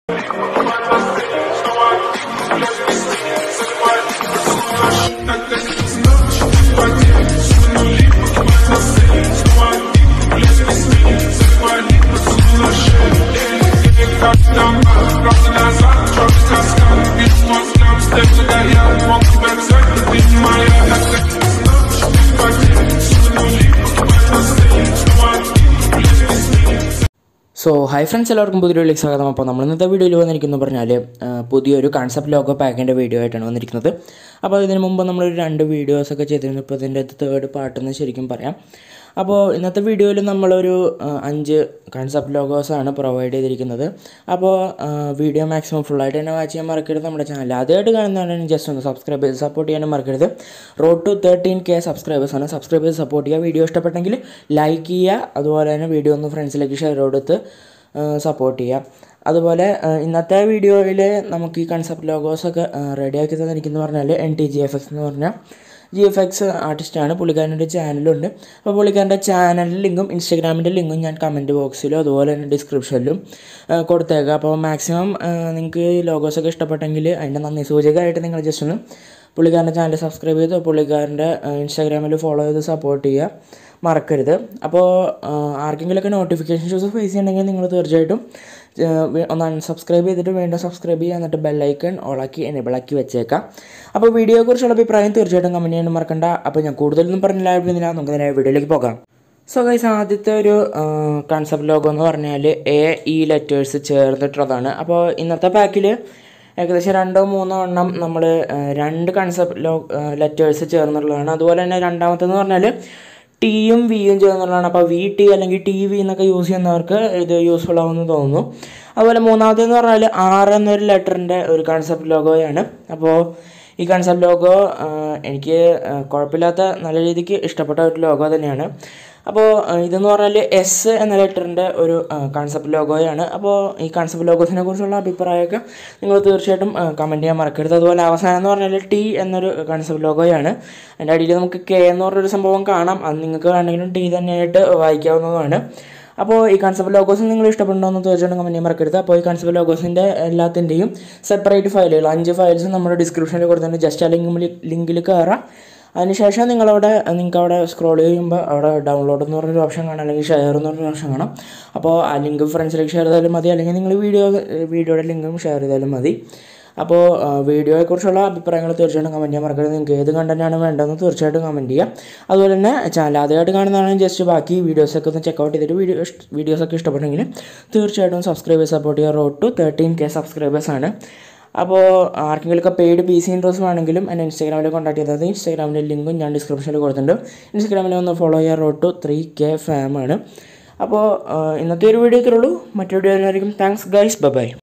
so hi friends എല്ലാവർക്കും പുതിയ വീഡിയോയിലേക്ക് സ്വാഗതം അപ്പോൾ നമ്മൾ ഇന്നത്തെ വീഡിയോയിൽ വന്നിരിക്കുന്നു പറഞ്ഞാൽ ആ, പുതിയൊരു കൺസെപ്റ്റ് ലോഗോ പാക്കിൻ്റെ വീഡിയോ ആയിട്ടാണ് വന്നിരിക്കുന്നത് അപ്പോൾ ഇതിന് മുമ്പ് നമ്മളൊരു രണ്ട് വീഡിയോസൊക്കെ ചെയ്തിരുന്നു ഇപ്പോൾ ഇതിൻ്റെ തേർഡ് പാർട്ടെന്ന് ശരിക്കും പറയാം അപ്പോൾ ഇന്നത്തെ വീഡിയോയിൽ നമ്മളൊരു ആ, അഞ്ച് കൺസെപ്റ്റ് ലോഗോസാണ് പ്രൊവൈഡ് ചെയ്തിരിക്കുന്നത് അപ്പോൾ ആ, വീഡിയോ മാക്സിമം ഫുള്ളായിട്ട് തന്നെ വാച്ച് ചെയ്യാൻ മറക്കരുത് നമ്മുടെ ചാനൽ ആദ്യമായിട്ട് കാണുന്നതാണ് ജസ്റ്റ് ഒന്ന് സബ്സ്ക്രൈബ് ചെയ്ത് സപ്പോർട്ട് ചെയ്യാനും മറക്കരുത് road to thirteen K subscribers ആണ് സബ്സ്ക്രൈബ് ചെയ്ത് സപ്പോർട്ട് ചെയ്യുക വീഡിയോ ഇഷ്ടപ്പെട്ടെങ്കിൽ ലൈക്ക് ചെയ്യുക അതുപോലെ തന്നെ വീഡിയോ ഒന്ന് ഫ്രണ്ട്സിലേക്ക് ഷെയർ കൊടുത്ത് സപ്പോർട്ട് ചെയ്യുക അതുപോലെ ആ, ഇന്നത്തെ വീഡിയോയിൽ നമുക്ക് ഈ കൺസെപ്റ്റ് ലോഗോസൊക്കെ റെഡിയാക്കി തന്നിരിക്കുന്നത് പറഞ്ഞാൽ N T G F X എന്ന് പറഞ്ഞാൽ ജി എഫ് എക്സ് ആർട്ടിസ്റ്റാണ് പുള്ളിക്കാരൻ്റെ ചാനലുണ്ട് അപ്പോൾ പുള്ളിക്കാരൻ്റെ ചാനലിൻ്റെ ലിങ്കും ഇൻസ്റ്റാഗ്രാമിൻ്റെ ലിങ്കും ഞാൻ കമൻറ്റ് ബോക്സിലും അതുപോലെ തന്നെ ഡിസ്ക്രിപ്ഷനിലും ആ, കൊടുത്തേക്കാം അപ്പോൾ മാക്സിമം നിങ്ങൾക്ക് ഈ ലോഗോസൊക്കെ ഇഷ്ടപ്പെട്ടെങ്കിൽ അതിൻ്റെ നന്ദി സൂചകമായിട്ട് നിങ്ങൾ ജസ്റ്റ് ഒന്ന് പുള്ളിക്കാരൻ്റെ ചാനൽ സബ്സ്ക്രൈബ് ചെയ്ത് പുള്ളിക്കാരൻ്റെ ഇൻസ്റ്റാഗ്രാമിൽ ഫോളോ ചെയ്ത് സപ്പോർട്ട് ചെയ്യുക മറക്കരുത് അപ്പോൾ ആർക്കെങ്കിലുമൊക്കെ നോട്ടിഫിക്കേഷൻ ഇഷ്യൂസ് ഫേസ് ചെയ്യണമെങ്കിൽ നിങ്ങൾ തീർച്ചയായിട്ടും ആ, വേ- ഒന്ന് അൺസബ്സ്ക്രൈബ് ചെയ്തിട്ട് വീണ്ടും സബ്സ്ക്രൈബ് ചെയ്യുക എന്നിട്ട് ബെല്ലൈക്കൺ ഓളാക്കി എനേബിൾ ആക്കി വെച്ചേക്കാം അപ്പോൾ വീഡിയോയെക്കുറിച്ചുള്ള അഭിപ്രായം തീർച്ചയായിട്ടും കമൻറ്റ് ചെയ്യാൻ മറക്കണ്ട അപ്പോൾ ഞാൻ കൂടുതലൊന്നും പറഞ്ഞില്ലായിരുന്നില്ല നമുക്ക് നേരെ വീഡിയോയിലേക്ക് പോകാം സോ ഗൈസ് ആദ്യത്തെ ഒരു കൺസെപ്റ്റ് ലോഗോ എന്ന് പറഞ്ഞാൽ എ ഇ ലെറ്റേഴ്സ് ചേർന്നിട്ടുള്ളതാണ് അപ്പോൾ ഇന്നത്തെ പാക്കിൽ ഏകദേശം രണ്ടോ മൂന്നോ എണ്ണം നമ്മൾ രണ്ട് കൺസെപ്റ്റ് ലോ ലെറ്റേഴ്സ് ചേർന്നുള്ളതാണ് അതുപോലെ തന്നെ രണ്ടാമത്തെന്ന് പറഞ്ഞാൽ ടിയും വിയും ചേർന്നുള്ളതാണ് അപ്പോൾ വി ടി അല്ലെങ്കിൽ ടി വി എന്നൊക്കെ യൂസ് ചെയ്യുന്നവർക്ക് ഇത് യൂസ്ഫുൾ ആവുമെന്ന് തോന്നുന്നു അതുപോലെ മൂന്നാമത്തേന്ന് പറഞ്ഞാൽ ആർ എന്നൊരു ലെറ്ററിൻ്റെ ഒരു കൺസെപ്റ്റ് ലോഗോയാണ് അപ്പോൾ ഈ കൺസെപ്റ്റ് ലോഗോ എനിക്ക് ആ, കുഴപ്പമില്ലാത്ത നല്ല രീതിക്ക് ഇഷ്ടപ്പെട്ട ഒരു ലോഗോ തന്നെയാണ് അപ്പോൾ ആ, ഇതെന്ന് പറഞ്ഞാൽ എസ് എന്ന ലെറ്ററിൻ്റെ ഒരു കൺസെപ്റ്റ് ലോഗോയാണ് അപ്പോൾ ഈ കൺസെപ്റ്റ് ലോഗോസിനെ കുറിച്ചുള്ള അഭിപ്രായമൊക്കെ നിങ്ങൾ തീർച്ചയായിട്ടും കമൻറ്റ് ചെയ്യാൻ മറക്കരുത് അതുപോലെ അവസാനം എന്ന് പറഞ്ഞാൽ ടി എന്നൊരു കൺസെപ്റ്റ് ലോഗോയാണ് അതിൻ്റെ അടിയിൽ നമുക്ക് കെ എന്ന് പറഞ്ഞൊരു സംഭവം കാണാം അത് നിങ്ങൾക്ക് വേണമെങ്കിലും ടി തന്നെയായിട്ട് വായിക്കാവുന്നതാണ് അപ്പോൾ ഈ കൺസെപ്റ്റ് ലോഗോസ് നിങ്ങൾ ഇഷ്ടപ്പെടുന്നുണ്ടോ തീർച്ചയായിട്ടും കമൻറ്റ് ചെയ്യാൻ മറക്കരുത് അപ്പോൾ ഈ കൺസെപ്റ്റ് ലോഗോസിൻ്റെ എല്ലാത്തിൻ്റെയും സെപ്പറേറ്റ് ഫയലുകൾ അഞ്ച് ഫയൽസ് നമ്മുടെ ഡിസ്ക്രിപ്ഷനിൽ കൊടുത്തിട്ടുണ്ട് ജസ്റ്റ് ആ ലിങ്ക് ലിങ്കിൽ കയറാം അതിനുശേഷം നിങ്ങളവിടെ നിങ്ങൾക്ക് അവിടെ സ്ക്രോൾ ചെയ്യുമ്പോൾ അവിടെ ഡൗൺലോഡ് എന്ന് പറഞ്ഞൊരു ഓപ്ഷൻ കാണാം അല്ലെങ്കിൽ ഷെയർ എന്ന് പറഞ്ഞൊരു ഓപ്ഷൻ കാണാം അപ്പോൾ ആ ലിങ്ക് ഫ്രണ്ട്സിലേക്ക് ഷെയർ ചെയ്താലും മതി അല്ലെങ്കിൽ നിങ്ങൾ വീഡിയോ വീഡിയോയുടെ ലിങ്കും ഷെയർ ചെയ്താലും മതി അപ്പോൾ ആ, വീഡിയോയെക്കുറിച്ചുള്ള അഭിപ്രായങ്ങൾ തീർച്ചയായിട്ടും കമൻറ്റ് ചെയ്യാൻ മറക്കരുത് നിങ്ങൾക്ക് ഏത് കണ്ടൻറ്റാണ് വേണ്ടതെന്ന് തീർച്ചയായിട്ടും കമൻറ്റ് ചെയ്യാം അതുപോലെ തന്നെ ചാനൽ ആദ്യമായിട്ട് കാണുന്നതാണ് ജസ്റ്റ് ബാക്കി വീഡിയോസൊക്കെ ഒന്ന് ചെക്കൗട്ട് ചെയ്തിട്ട് വീഡിയോ വീഡിയോസൊക്കെ ഇഷ്ടപ്പെട്ടെങ്കിൽ തീർച്ചയായിട്ടും സബ്സ്ക്രൈബ് ചെയ്ത് സപ്പോർട്ട് ചെയ്യുക റോഡ് ടു തേർട്ടീൻ കെ സബ്സ്ക്രൈബേഴ്സാണ് അപ്പോൾ ആർക്കെങ്കിലുമൊക്കെ പെയ്ഡ് പി സി ഇൻട്രസ്റ്റ് വേണമെങ്കിലും എന്നെ ഇൻസ്റ്റാഗ്രാമിൽ കോൺടാക്ട് ചെയ്താൽ മതി ഇൻസ്റ്റാഗ്രാമിൻ്റെ ലിങ്കും ഞാൻ ഡിസ്ക്രിപ്ഷനിൽ കൊടുത്തിട്ടുണ്ട് ഇൻസ്റ്റാഗ്രാമിൽ ഒന്ന് ഫോളോ ചെയ്യാൻ റോഡ് ടു ത്രീ കെ ഫാമാണ് അപ്പോൾ ഇന്നത്തെ ഒരു വീഡിയോ ഇത്രയുള്ളൂ മറ്റൊരു വീഡിയോ ആയിരിക്കും താങ്ക്സ് ഗൈസ് ബൈ